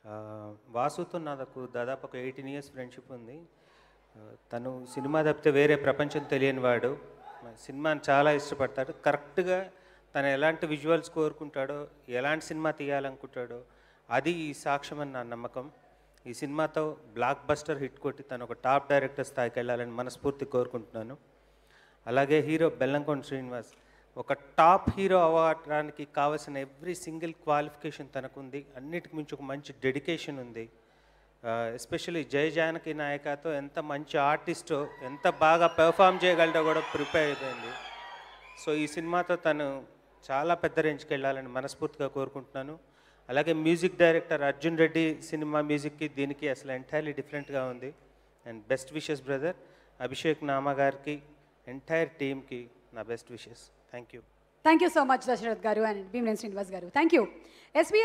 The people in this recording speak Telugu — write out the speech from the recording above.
ఆ, వాసుతో నాకు దాదాపు ఒక ఎయిటీన్ ఇయర్స్ ఫ్రెండ్షిప్ ఉంది ఆ, తను సినిమా తప్పితే వేరే ప్రపంచం తెలియని వాడు మా సినిమాని చాలా ఇష్టపడతాడు కరెక్ట్గా తను ఎలాంటి విజువల్స్ కోరుకుంటాడో ఎలాంటి సినిమా తీయాలనుకుంటాడో అది ఈ సాక్ష్యం అని నా నమ్మకం ఈ సినిమాతో బ్లాక్ బస్టర్ హిట్ కొట్టి తను ఒక టాప్ డైరెక్టర్ స్థాయికి వెళ్ళాలని మనస్ఫూర్తి కోరుకుంటున్నాను అలాగే హీరో బెల్లంకొండ శ్రీనివాస్ ఒక టాప్ హీరో అవ్వడానికి కావాల్సిన ఎవ్రీ సింగిల్ క్వాలిఫికేషన్ తనకుంది అన్నిటికి మించి ఒక మంచి డెడికేషన్ ఉంది ఎస్పెషల్లీ జయ జానకి నాయకతో ఎంత మంచి ఆర్టిస్టో ఎంత బాగా పెర్ఫామ్ చేయగలడో కూడా ప్రిపేర్ అయిపోయింది సో ఈ సినిమాతో తను చాలా పెద్ద రేంజ్కి వెళ్ళాలని మనస్ఫూర్తిగా కోరుకుంటున్నాను అలాగే music director Arjun Reddy cinema మ్యూజిక్కి దీనికి అసలు ఎంటైర్లీ డిఫరెంట్గా ఉంది and best wishes brother Abhishek Nama గారికి ఎంటైర్ టీమ్కి నా best wishes thank you thank you so much Dasarath garu and భీమరేన్ Srinivas గారు థ్యాంక్ యూ ఎస్బీ